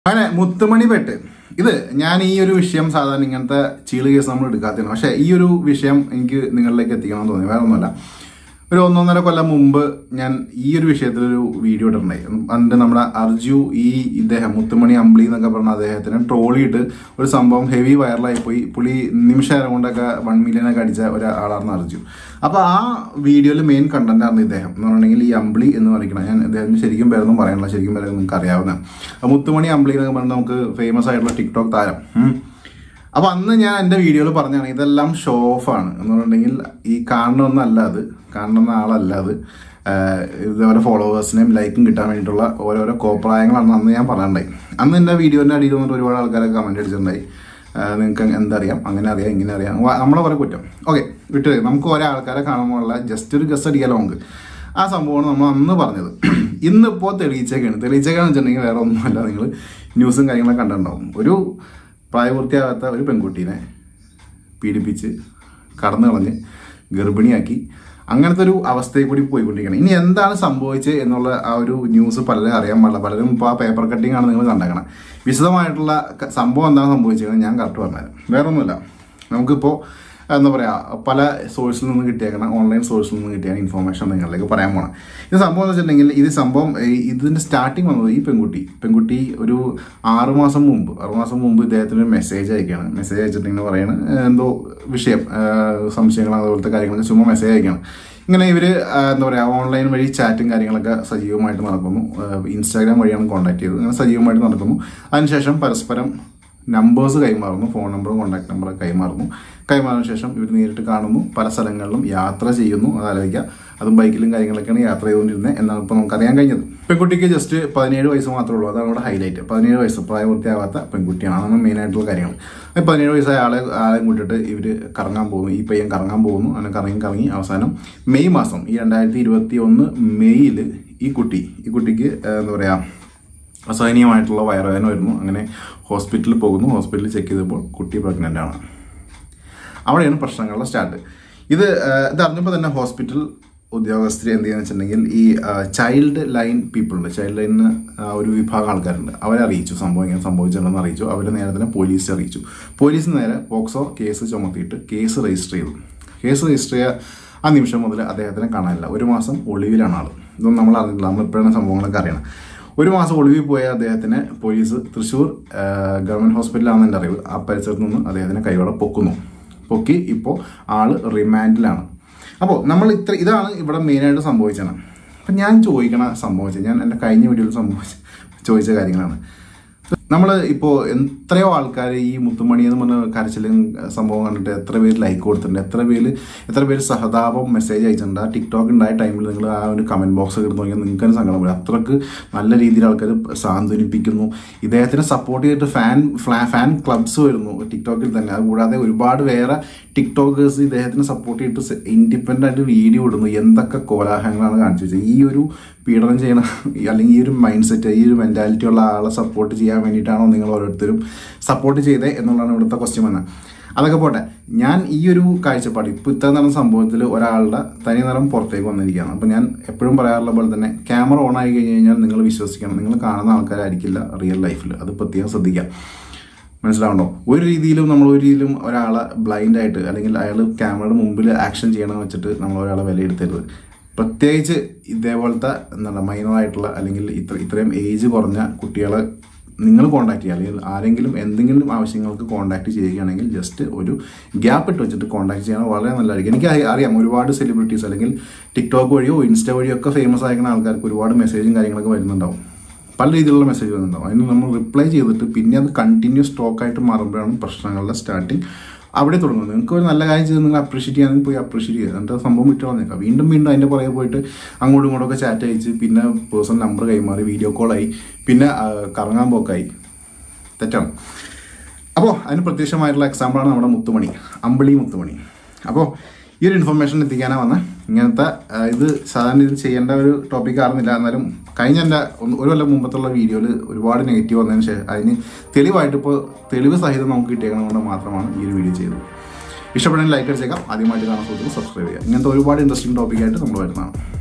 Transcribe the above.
അങ്ങനെ മുത്തുമണി പെട്ട് ഇത് ഞാൻ ഈ ഒരു വിഷയം സാധാരണ ഇങ്ങനത്തെ ചീള് കേസ് നമ്മൾ എടുക്കാത്തതാണ് പക്ഷേ ഈ ഒരു വിഷയം എനിക്ക് നിങ്ങളിലേക്ക് എത്തിക്കണമെന്ന് തോന്നി വേറെ ഒന്നുമല്ല ഒരു ഒന്നൊന്നര കൊല്ലം മുമ്പ് ഞാൻ ഈ ഒരു വിഷയത്തിൽ ഒരു വീഡിയോ ഇട്ടിട്ടുണ്ടായി പണ്ട് നമ്മുടെ അർജു ഈ ഇദ്ദേഹം മുത്തുമണി അമ്പിളി എന്നൊക്കെ പറഞ്ഞ അദ്ദേഹത്തിനെ ട്രോളിയിട്ട് ഒരു സംഭവം ഹെവി വൈറലായി പോയി പുള്ളി നിമിഷം കൊണ്ടൊക്കെ വൺ മില്യൺ ഒക്കെ അടിച്ച ഒരാളാണ് അർജു അപ്പൊ ആ വീഡിയോയിൽ മെയിൻ കണ്ടന്റ് ആണ് ഇദ്ദേഹം എന്ന് പറഞ്ഞിട്ടുണ്ടെങ്കിൽ ഈ അമ്പിളി എന്ന് പറയുന്നത് ഞാൻ ഇദ്ദേഹത്തിന് ശരിക്കും പേരൊന്നും പറയാനില്ല ശരിക്കും പേര് നിങ്ങൾക്ക് അറിയാവുന്ന മുത്തുമണി അമ്പിളി എന്നൊക്കെ പറഞ്ഞാൽ നമുക്ക് ഫേമസ് ആയിട്ടുള്ള ടിക്ടോക്ക് താരം ഉം. അപ്പൊ അന്ന് ഞാൻ എന്റെ വീഡിയോയിൽ പറഞ്ഞാണ് ഇതെല്ലാം ഷോ ഓഫ് ആണ് എന്ന് പറഞ്ഞിട്ടുണ്ടെങ്കിൽ ഈ കാണണമെന്നല്ല അത് കാണുന്ന ആളല്ല അത് ആഹ് ഇതേപോലെ ഫോളോവേഴ്സിനെയും ലൈക്കും കിട്ടാൻ വേണ്ടിയിട്ടുള്ള ഓരോരോ കോപ്രായങ്ങളാണ് അന്ന് ഞാൻ പറഞ്ഞിട്ടുണ്ടായി അന്ന് എന്റെ വീഡിയോന്റെ അടിയിൽ വന്നിട്ട് ഒരുപാട് ആൾക്കാരൊക്കെ കമന്റ് അടിച്ചിട്ടുണ്ടായി ആഹ് നിങ്ങൾക്ക് എന്തറിയാം അങ്ങനെ അറിയാം ഇങ്ങനെ അറിയാം വ- നമ്മളെ കുറെ കുറ്റം ഓക്കെ വിട്ടു നമുക്ക് ഒരേ ആൾക്കാരെ കാണുമ്പോഴുള്ള ജസ്റ്റ് ഒരു ഗസ് അടിക്കാലോ നമുക്ക് ആ സംഭവമാണ് നമ്മൾ അന്ന് പറഞ്ഞത് ഇന്നിപ്പോൾ തെളിയിച്ചേക്കാണ് തെളിയിച്ചേക്കാന്ന് വെച്ചിട്ടുണ്ടെങ്കിൽ വേറെ ഒന്നുമല്ല നിങ്ങൾ ന്യൂസും കാര്യങ്ങളൊക്കെ കണ്ടിട്ടുണ്ടാവും ഒരു പ്രായപൂർത്തിയാകാത്ത ഒരു പെൺകുട്ടീനെ പീഡിപ്പിച്ച് കടന്നു കളഞ്ഞ് ഗർഭിണിയാക്കി അങ്ങനത്തെ ഒരു അവസ്ഥയിൽ കൂടി പോയിക്കൊണ്ടിരിക്കുകയാണ് ഇനി എന്താണ് സംഭവിച്ചത് എന്നുള്ള ആ ഒരു ന്യൂസ് പലരും അറിയാൻ പാടില്ല പലരും ഇപ്പോൾ ആ പേപ്പർ കട്ടിംഗ് ആണ് നിങ്ങൾ കണ്ടേക്കണം വിശദമായിട്ടുള്ള ക- സംഭവം എന്താണ് സംഭവിച്ചത് ഞാൻ കറക്റ്റ് പറഞ്ഞുതരാം വേറെ ഒന്നുമില്ല നമുക്കിപ്പോൾ എന്താ പറയുക പല സോഴ്സിൽ നിന്ന് കിട്ടിയേക്കണ ഓൺലൈൻ സോഴ്സിൽ നിന്ന് കിട്ടിയ ഇൻഫോർമേഷൻ നിങ്ങളിലേക്ക് പറയാൻ പോകണം ഇത് സംഭവം എന്ന് വെച്ചിട്ടുണ്ടെങ്കിൽ ഇത് സംഭവം ഈ ഇതിന്റെ സ്റ്റാർട്ടിങ് വന്നത് ഈ പെൺകുട്ടി പെൺകുട്ടി ഒരു ആറു മാസം മുമ്പ് ആറു മാസം മുമ്പ് ഇദ്ദേഹത്തിന് ഒരു മെസ്സേജ് അയക്കുകയാണ് മെസ്സേജ് അയച്ചിട്ടിങ്ങനെ പറയാണ് ഏഹ് എന്തോ വിഷയം ഏഹ് സംശയങ്ങൾ അതുപോലത്തെ കാര്യങ്ങളൊക്കെ ചുമ്മാ മെസ്സേജ് അയക്കുകയാണ് ഇങ്ങനെ ഇവര് ആ, എന്താ പറയുക ഓൺലൈൻ വഴി ചാറ്റും കാര്യങ്ങളൊക്കെ സജീവമായിട്ട് നടക്കുന്നു ഏഹ് ഇൻസ്റ്റാഗ്രാം വഴിയാണ് കോൺടാക്ട് ചെയ്തത് അങ്ങനെ സജീവമായിട്ട് നടക്കുന്നു അതിനുശേഷം പരസ്പരം നമ്പേഴ്സ് കൈമാറുന്നു ഫോൺ നമ്പറും കോൺടാക്ട് നമ്പറും കൈമാറുന്നു കൈമാറിയ ശേഷം ഇവർ നേരിട്ട് കാണുന്നു പല സ്ഥലങ്ങളിലും യാത്ര ചെയ്യുന്നു അത് ആലോചിക്കുക അതും ബൈക്കിലും കാര്യങ്ങളൊക്കെയാണ് യാത്ര ചെയ്തുകൊണ്ടിരുന്നത് എന്നാണ് ഇപ്പോൾ നമുക്കറിയാൻ കഴിഞ്ഞത് പെൺകുട്ടിക്ക് ജസ്റ്റ് പതിനേഴ് വയസ്സ് മാത്രമേ ഉള്ളൂ അതാണ് ഇവിടെ ഹൈലൈറ്റ് പതിനേഴ് വയസ്സ് പ്രായപൂർത്തിയാവാത്ത പെൺകുട്ടിയാണ് അതാണ് മെയിൻ ആയിട്ടുള്ള കാര്യങ്ങൾ ഈ പതിനേഴ് വയസ്സായ ആളെ ആളെ കൂട്ടിയിട്ട് ഇവർ കറങ്ങാൻ പോകുന്നു ഈ പയ്യൻ കറങ്ങാൻ പോകുന്നു അങ്ങനെ കറങ്ങി കറങ്ങി അവസാനം മെയ് മാസം ഈ രണ്ടായിരത്തി ഇരുപത്തി ഒന്ന് മെയ്യിൽ ഈ കുട്ടി ഈ കുട്ടിക്ക് ഏഹ്, എന്താ പറയുക അസഹനീയമായിട്ടുള്ള വയറുവേദന വരുന്നു അങ്ങനെ ഹോസ്പിറ്റലിൽ പോകുന്നു ഹോസ്പിറ്റലിൽ ചെക്ക് ചെയ്തപ്പോൾ കുട്ടി പ്രഗ്നൻ്റ് ആണ് അവിടെയാണ് പ്രശ്നങ്ങളുടെ സ്റ്റാർട്ട് ഇത് ആ, ഇത് അറിഞ്ഞപ്പോൾ തന്നെ ഹോസ്പിറ്റൽ ഉദ്യോഗസ്ഥർ എന്ത് ചെയ്യുന്ന വെച്ചിട്ടുണ്ടെങ്കിൽ ഈ ചൈൽഡ് ലൈൻ പീപ്പിൾ ഉണ്ട് ചൈൽഡ് ലൈനിന് ഒരു വിഭാഗം ആൾക്കാരുണ്ട് അവരെ അറിയിച്ചു സംഭവം ഇങ്ങനെ സംഭവിച്ചിട്ടുണ്ടെന്ന് അറിയിച്ചു അവർ നേരെ തന്നെ പോലീസ് അറിയിച്ചു പോലീസ് നേരെ പോക്സോ കേസ് ചുമത്തിയിട്ട് കേസ് രജിസ്റ്റർ ചെയ്തു കേസ് രജിസ്റ്റർ ചെയ്ത ആ നിമിഷം മുതൽ അദ്ദേഹത്തിനെ കാണാനില്ല ഒരു മാസം ഒളിവിലാണ് ആൾ ഇതൊന്നും നമ്മൾ അറിഞ്ഞിട്ടില്ല നമ്മൾ ഇപ്പോഴാണ് സംഭവങ്ങളൊക്കെ അറിയണം ഒരു മാസം ഒളിവിൽ പോയ അദ്ദേഹത്തിനെ പോലീസ് തൃശ്ശൂർ ആ, ഗവൺമെന്റ് ഹോസ്പിറ്റലാണെന്ന് എൻ്റെ അറിവ് ആ പരിസരത്ത് നിന്ന് അദ്ദേഹത്തിനെ കൈയോടെ പൊക്കുന്നു പൊക്കി ഇപ്പോൾ ആള് റിമാൻഡിലാണ് അപ്പോൾ നമ്മൾ ഇത്ര ഇതാണ് ഇവിടെ മെയിനായിട്ട് സംഭവിച്ചത് അപ്പം ഞാൻ ചോദിക്കണ സംഭവിച്ചത് ഞാൻ എൻ്റെ കഴിഞ്ഞ വീഡിയോയിൽ സംഭവിച്ച ചോദിച്ച കാര്യങ്ങളാണ് നമ്മൾ ഇപ്പോൾ എത്രയോ ആൾക്കാർ ഈ മുത്തുമണി എന്ന് പറഞ്ഞ കരച്ചിലും സംഭവം കണ്ടിട്ട് എത്ര പേര് ലൈക്ക് കൊടുത്തിട്ടുണ്ട് എത്ര പേര് എത്ര പേര് സഹതാപം മെസ്സേജ് അയച്ചിട്ടുണ്ട് ആ ടിക്ടോക്ക് ഉണ്ടായ ടൈമിൽ നിങ്ങൾ ആ ഒരു കമന്റ് ബോക്സ് എടുത്ത് നോക്കിയാൽ നിങ്ങൾക്ക് തന്നെ സങ്കടം വരും അത്രക്ക് നല്ല രീതിയിൽ ആൾക്കാർ സാന്ത്വനിപ്പിക്കുന്നു ഇദ്ദേഹത്തിനെ സപ്പോർട്ട് ചെയ്തിട്ട് ഫാൻ ഫാൻ ക്ലബ്സ് വരുന്നു ടിക്ടോക്കിൽ തന്നെ അതുകൂടാതെ ഒരുപാട് വേറെ ടിക്ടോക്കേഴ്സ് ഇദ്ദേഹത്തിനെ സപ്പോർട്ട് ചെയ്തിട്ട് ഇൻഡിപെൻഡൻ്റ് ആയിട്ട് വീഡിയോ ഇടുന്നു എന്തൊക്കെ കോലാഹലങ്ങളാണ് കാണിച്ചു വെച്ചത് ഈ ഒരു പീഡനം ചെയ്യണ അല്ലെങ്കിൽ ഈ ഒരു മൈൻഡ് സെറ്റ് ഈ ഒരു മെൻറ്റാലിറ്റി ഉള്ള ആളെ സപ്പോർട്ട് ചെയ്യാൻ വേണ്ടിയിട്ടാണോ നിങ്ങൾ ഓരോരുത്തരും സപ്പോർട്ട് ചെയ്തത് എന്നുള്ളതാണ് ഇവിടുത്തെ ക്വസ്റ്റ്യൻ വന്നത് അതൊക്കെ പോട്ടെ ഞാൻ ഈ ഒരു കാഴ്ചപ്പാട് ഇപ്പോൾ ഇത്ര നടന്ന സംഭവത്തിൽ ഒരാളുടെ തനി നിറം പുറത്തേക്ക് വന്നിരിക്കുകയാണ് അപ്പോൾ ഞാൻ എപ്പോഴും പറയാറുള്ള പോലെ തന്നെ ക്യാമറ ഓൺ ആയി കഴിഞ്ഞ് കഴിഞ്ഞാൽ നിങ്ങൾ വിശ്വസിക്കണം നിങ്ങൾ കാണുന്ന ആൾക്കാരായിരിക്കില്ല റിയൽ ലൈഫിൽ അത് പ്രത്യേകം ശ്രദ്ധിക്കുക മനസ്സിലാവണ്ടോ ഒരു രീതിയിലും നമ്മൾ ഒരു രീതിയിലും ഒരാളെ ബ്ലൈൻഡ് ആയിട്ട് അല്ലെങ്കിൽ അയാൾ ക്യാമറയുടെ മുമ്പിൽ ആക്ഷൻ ചെയ്യണമെന്ന് വെച്ചിട്ട് നമ്മൾ ഒരാളെ വിലയിരുത്തരുത് പ്രത്യേകിച്ച് ഇതേപോലത്തെ എന്താണ് മൈനറായിട്ടുള്ള അല്ലെങ്കിൽ ഇത്ര ഇത്രയും ഏജ് കുറഞ്ഞ കുട്ടികളെ നിങ്ങൾ കോൺടാക്ട് ചെയ്യുക അല്ലെങ്കിൽ ആരെങ്കിലും എന്തെങ്കിലും ആവശ്യങ്ങൾക്ക് കോൺടാക്ട് ചെയ്യുകയാണെങ്കിൽ ജസ്റ്റ് ഒരു ഗ്യാപ്പ് ഇട്ട് വെച്ചിട്ട് കോൺടാക്ട് ചെയ്യാൻ വളരെ നല്ലതായിരിക്കും എനിക്ക് അറി- അറിയാം ഒരുപാട് സെലിബ്രിറ്റീസ് അല്ലെങ്കിൽ ടിക്ടോക്ക് വഴിയോ ഇൻസ്റ്റ വഴിയോ ഒക്കെ ഫേമസ് ആയിരിക്കുന്ന ആൾക്കാർക്ക് ഒരുപാട് മെസ്സേജും കാര്യങ്ങളൊക്കെ വരുന്നുണ്ടാവും പല രീതിയിലുള്ള മെസ്സേജ് വരുന്നുണ്ടാവും അതിന് നമ്മൾ റിപ്ലൈ ചെയ്തിട്ട് പിന്നെ അത് കണ്ടിന്യൂസ് സ്റ്റോക്ക് ആയിട്ട് മാറുമ്പോഴാണ് പ്രശ്നങ്ങളുടെ സ്റ്റാർട്ടിങ് അവിടെ തുടങ്ങുന്നത് നിങ്ങൾക്ക് ഒരു നല്ല കാര്യം ചെയ്ത് നിങ്ങൾ അപ്രീഷിയേറ്റ് ചെയ്യാൻ പോയി അപ്രീഷിയേറ്റ് ചെയ്യുക എന്നിട്ട് ആ സംഭവം വിട്ട് കളഞ്ഞേക്കാം വീണ്ടും വീണ്ടും അതിൻ്റെ പുറകെ പോയിട്ട് അങ്ങോട്ടും ഇങ്ങോട്ടൊക്കെ ചാറ്റ് അയച്ച് പിന്നെ പേഴ്സണൽ നമ്പർ കൈമാറി വീഡിയോ കോളായി പിന്നെ ആ, കറങ്ങാൻ പോക്കായി തെറ്റാണ് അപ്പോൾ അതിന് പ്രത്യക്ഷമായിട്ടുള്ള എക്സാമ്പിളാണ് നമ്മുടെ മുത്തുമണി അമ്പിളി മുത്തുമണി അപ്പോൾ ഈ ഒരു ഇൻഫർമേഷൻ എത്തിക്കാനാണ് വന്നത് ഇങ്ങനത്തെ ആ, ഇത് സാധാരണ ഇത് ചെയ്യേണ്ട ഒരു ടോപ്പിക് ആയിരുന്നില്ല എന്നാലും കഴിഞ്ഞ എൻ്റെ ഒന്ന് ഒരു കൊല്ലം മുമ്പത്തുള്ള വീഡിയോയിൽ ഒരുപാട് നെഗറ്റീവ് വന്നതിന് ശേഷം അതിന് തെളിവായിട്ട് ഇപ്പോൾ തെളിവ് സഹിതം നമുക്ക് കിട്ടിയേക്കണം കൊണ്ട് മാത്രമാണ് ഈ ഒരു വീഡിയോ ചെയ്തത് ഇഷ്ടപ്പെടുന്ന ലൈക്ക് അടിച്ചേക്കാം ആദ്യമായിട്ട് കാണാൻ സുഹൃത്തുക്കൾ സബ്സ്ക്രൈബ് ചെയ്യുക ഇങ്ങനത്തെ ഒരുപാട് ഇൻട്രസ്റ്റിംഗ് ടോപ്പിക്കായിട്ട് നമ്മൾ വരുന്നതാണ്